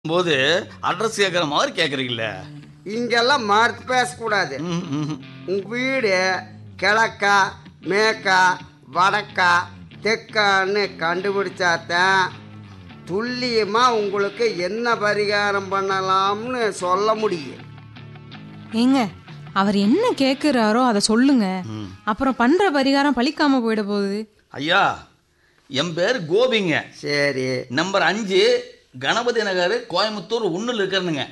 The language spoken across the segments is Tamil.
போது அட்ரஸ் கேட்குற மாதிரி கேட்குறீங்களே இங்கெல்லாம் மறுத்து பேசக்கூடாது ம், ம். உங்க வீடு கிழக்கா மேக்கா வடக்கா தெற்கான்னு கண்டுபிடிச்சாதான் துல்லியமா உங்களுக்கு என்ன பரிகாரம் பண்ணலாம்னு சொல்ல முடியும் ஏங்க அவர் என்ன கேக்குறாரோ அதை சொல்லுங்க அப்புறம் பண்ற பரிகாரம் பலிக்காம போயிட போகுது ஐயா என் பேர் கோபிங்க சரி நம்பர் அஞ்சு கணபதி நகர் கோயம்புத்தூர் ஒன்றில் இருக்கிறனுங்க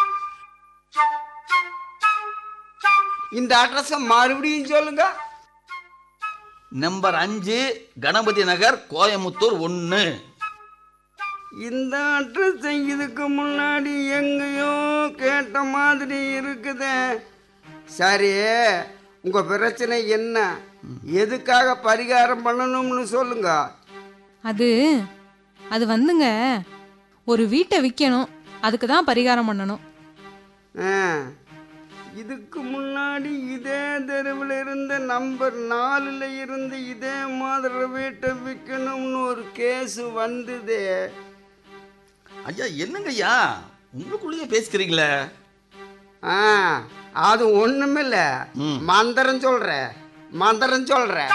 இந்த அட்ரஸை மறுபடியும் சொல்லுங்க நம்பர் அஞ்சு கணபதி நகர் கோயம்புத்தூர் ஒன்று இந்த அட்ரஸ் இதுக்கு முன்னாடி எங்கேயோ கேட்ட மாதிரி இருக்குதே சரி உங்க பிரச்சனை என்ன எதுக்காக பரிகாரம் பண்ணணும்னு சொல்லுங்க அது அது வந்துங்க ஒரு வீட்டை விற்கணும் அதுக்கு தான் பரிகாரம் பண்ணணும் ஆ, இதுக்கு முன்னாடி இதே தெருவில் இருந்த நம்பர் நாலில் இருந்து இதே மாதிரி வீட்டை விற்கணும்னு ஒரு கேஸ் வந்தது ஐயா என்னங்க ஐயா உங்களுக்குள்ளேயே பேசிக்கிறீங்களே ஆ அது ஒண்ணுமில்ல ம். மந்திரம் சொல்றேன் மந்திரம் சொல்றேன்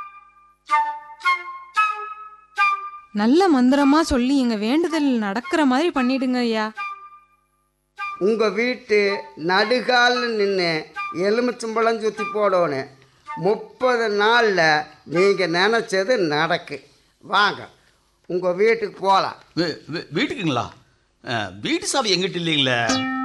நல்ல மந்திரமா சொல்லி எங்க வேண்டுதல் நடக்கிற மாதிரி பண்ணிடுங்க ஐயா உங்க வீட்டு நடுகால்ல நின்று எலுமிச்சம்பழம் சுற்றி போடணும் முப்பது நாளில் நீங்கள் நினச்சது நடக்கு வாங்க உங்கள் வீட்டுக்கு போகலாம் வீ- வீ- வீட்டுக்குங்களா அஹ், வீட்டு சாவி எங்கிட்ட இல்லைங்களே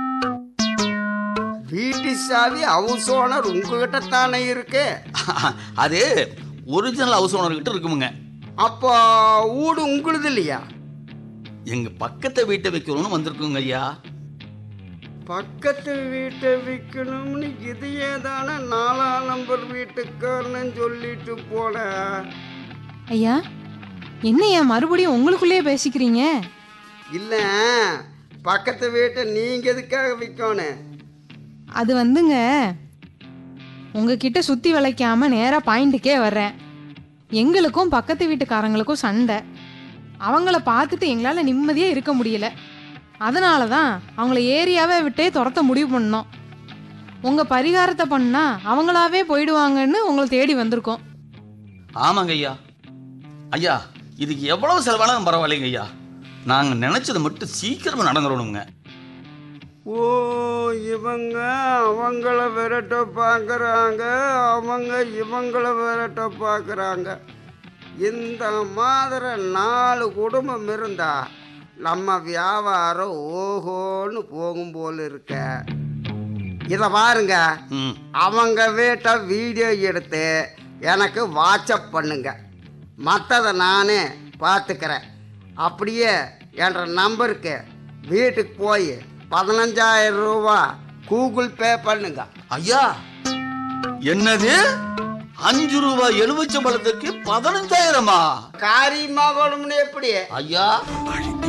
வீட்டு சாவி ஹவுஸ் ஓனர் உங்ககிட்ட தானே இருக்கு அது ஒரிஜினல் ஹவுஸ் ஓனர்கிட்ட இருக்குமுங்க அப்போ வீடு உங்களுது இல்லையா எங்க பக்கத்தை வீட்டை வைக்கணும்னு வந்திருக்குங்க ஐயா பக்கத்து வீட்டை விற்கணும்னு இதையே தானே நாலாம் நம்பர் வீட்டுக்காரன்னு சொல்லிட்டு போனேன் ஐயா என்னய்யா மறுபடியும் உங்களுக்குள்ளேயே பேசிக்கிறீங்க இல்லை பக்கத்து வீட்டை நீங்கள் எதுக்காக விற்கணும் அது வந்துங்க உங்ககிட்ட சுத்தி வளைக்காம நேரா பாயிண்ட்டுக்கே வர்றேன் எங்களுக்கும் பக்கத்து வீட்டுக்காரங்களுக்கும் சண்டை அவங்கள பார்த்துட்டு எங்களால் நிம்மதியாக இருக்க முடியல அதனால தான் அவங்கள ஏரியாவே விட்டே துரத்த முடிவு பண்ணோம் உங்கள் பரிகாரத்தை பண்ணா அவங்களாவே போயிடுவாங்கன்னு உங்களை தேடி வந்திருக்கோம் ஆமாங்க ஐயா ஐயா இதுக்கு எவ்வளவு செலவானாலும் பரவாயில்லைங்க ஐயா நாங்க நினைச்சது மட்டும் சீக்கிரமா நடந்துடணுங்க ஓ இவங்க அவங்கள விரட்ட பார்க்குறாங்க அவங்க இவங்கள விரட்ட பார்க்குறாங்க இந்த மாதிரி நாலு குடும்பம் இருந்தா நம்ம வியாபாரம் ஓஹோன்னு போகும் போல இருக்க இதை பாருங்க ம் அவங்க வீட்டை வீடியோ எடுத்து எனக்கு வாட்ஸ்அப் பண்ணுங்க மற்றதை நானே பார்த்துக்கிறேன் அப்படியே என்ற நம்பருக்கு வீட்டுக்கு போய் பதினஞ்சாயிரம் ரூபா கூகுள் பே பண்ணுங்க ஐயா என்னது அஞ்சு ரூபாய் எலுமிச்சம்பழத்துக்கு பதினஞ்சாயிரமா காரியமாக எப்படி ஐயா